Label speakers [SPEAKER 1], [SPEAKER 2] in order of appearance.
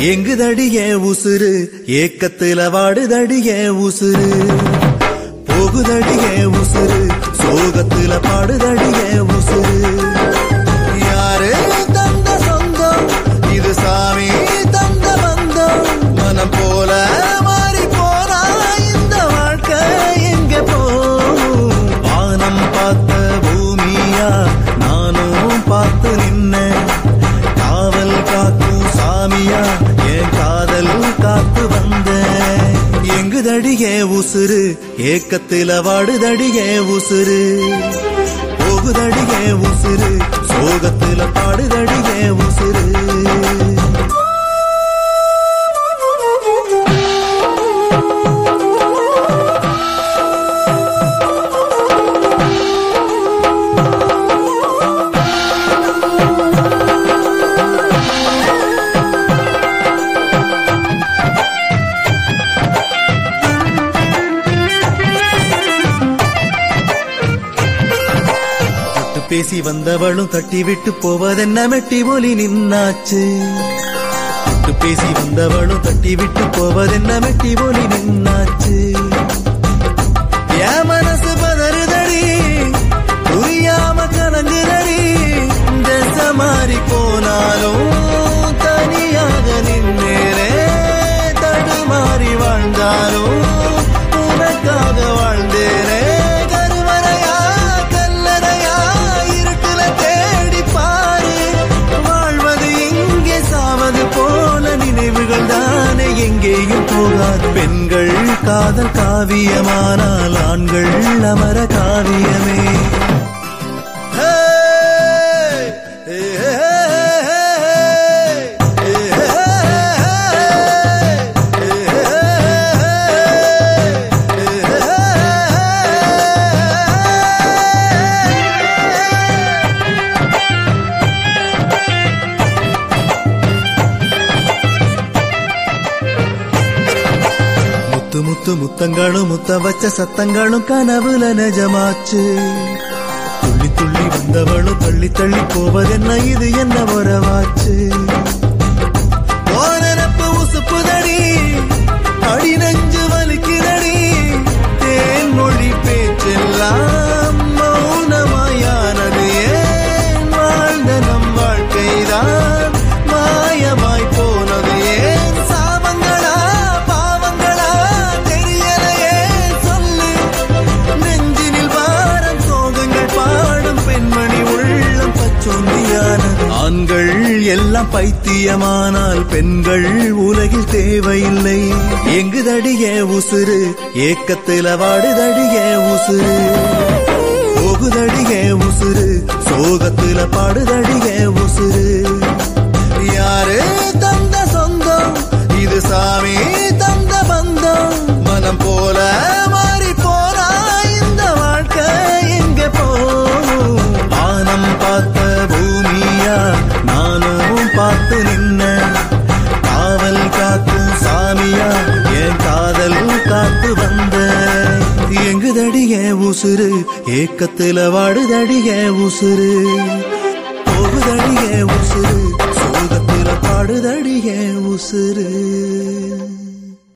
[SPEAKER 1] எங்குதடிய உசுரு ஏக்கத்துல வாடுதடிய உசுரு போகுதடிய உசுரு சோகத்துல பாடுதடிய உசுரு யாரு தந்த சொந்தம் இது சாமி தந்த பந்தம் மனம் போல மாறி போனா இந்த வாழ்க்கை எங்க போகும் வானம் பார்த்த பூமியா நானும் பார்த்து நின்னேன் காவல் காக்கும் சாமியா என் காதல் காத்து வந்தேன் எங்குதடிய உசுரு ஏக்கத்தில வாடுதடிய உசுரு போகுதடிய உசுரு சோகத்தில பாடுதடிய உசுரு தொட்டு பேசி வந்தவளும் தட்டி விட்டு போவதென்ன மெட்டி ஒலி நின்னாச்சு தொட்டு பேசி வந்தவளும் தட்டி விட்டு போவதென்ன மெட்டி ஒலி நின்னாச்சு என் மனசு பதறுதடி புரியாம கலங்குதடி தச மாறி போனாலும் தனியாக நின்னேரே தடுமாறி வாழ்ந்தாலும் உனக்காக வாழ்ந்தேனே கருவறையா கல்லறையா இருட்டுல தேடி பாரு வாழ்வது இங்கே சாவது போல நினைவுகள் தானே எங்கேயும் போகாது பெண்கள் காதல் காவியமானால் ஆண்கள் அமர காவியமே முத்து முத்து முத்தங்களும் முத்த வச்ச சத்தங்களும் கனவுல நிஜமாச்சு துள்ளி துள்ளி வந்தவளும் தள்ளி தள்ளி போவதென்ன இது என்ன உறவாச்சு ஓனரப்பு உசுப்புதடி அடி நெஞ்சு வலிக்குதடி தேன் மொழி பேச்செல்லாம் மௌனமாயானது ஏன் வாழ்ந்த நம் வாழ்க்கைதான் மாயமாய் போனது ஏன் சாபங்களா பாவங்களா தெரியலையே சொல்லு நெஞ்சினில் பாரம் சோகங்கள் பாடும் பெண்மணி உள்ளம் பச்சொந்தியானது ஆண்கள் எல்லாம் பைத்தியமானால் பெண்கள் உலகில் தேவையில்லை எங்குதடிய உசுரு ஏக்கத்தில வாடுதடிய உசுரு போகுதடிய உசுரு சோகத்தில பாடுதடிய உசுரு யாரு தந்த சொந்தம் இது சாமி தந்த பந்தம் மனம் போல மாறி போனா இந்த வாழ்க்கை எங்க போகும் வானம் பார்த்த பூமியா நானும் பார்த்து நின்ன காவல் காக்கும் சாமியா என் காதல் காத்து வந்த எங்குதடிய உசுரு ஏக்கத்துல வாடுதடிய உசுரு போகுதடிய உசுரு சோகத்துல பாடுதடிய உசுரு